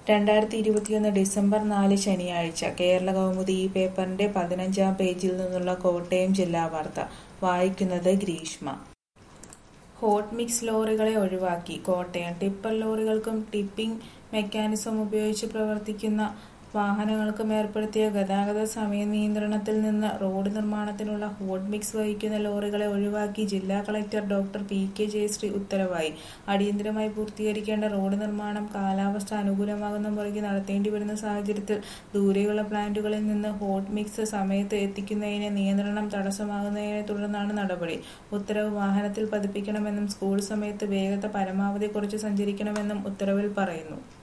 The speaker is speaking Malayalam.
രണ്ടായിരത്തി ഇരുപത്തിയൊന്ന് ഡിസംബർ നാല് ശനിയാഴ്ച കേരള കൗമുദി ഈ പേപ്പറിന്റെ പതിനഞ്ചാം പേജിൽ നിന്നുള്ള കോട്ടയം ജില്ലാ വാർത്ത വായിക്കുന്നത് ഗ്രീഷ്മ ഹോട്ട് മിക്സ് ലോറികളെ ഒഴിവാക്കി കോട്ടയം ടിപ്പർ ലോറികൾക്കും ടിപ്പിംഗ് മെക്കാനിസം ഉപയോഗിച്ച് പ്രവർത്തിക്കുന്ന വാഹനങ്ങൾക്കും ഏർപ്പെടുത്തിയ ഗതാഗത സമയ നിയന്ത്രണത്തിൽ നിന്ന് റോഡ് നിർമ്മാണത്തിനുള്ള ഹോട്ട് മിക്സ് വഹിക്കുന്ന ലോറികളെ ഒഴിവാക്കി ജില്ലാ collector doctor P K Jayashree ഉത്തരവായി അടിയന്തരമായി പൂർത്തീകരിക്കേണ്ട റോഡ് നിർമ്മാണം കാലാവസ്ഥ അനുകൂലമാകുന്ന മുറയ്ക്ക് നടത്തേണ്ടി വരുന്ന സാഹചര്യത്തിൽ ദൂരെയുള്ള പ്ലാന്റുകളിൽ നിന്ന് ഹോട്ട് മിക്സ് സമയത്ത് എത്തിക്കുന്നതിന് നിയന്ത്രണം തടസ്സമാകുന്നതിനെ തുടർന്നാണ് നടപടി ഉത്തരവ് വാഹനത്തിൽ പതിപ്പിക്കണമെന്നും സ്കൂൾ സമയത്ത് വേഗത പരമാവധി കുറച്ച് സഞ്ചരിക്കണമെന്നും ഉത്തരവിൽ പറയുന്നു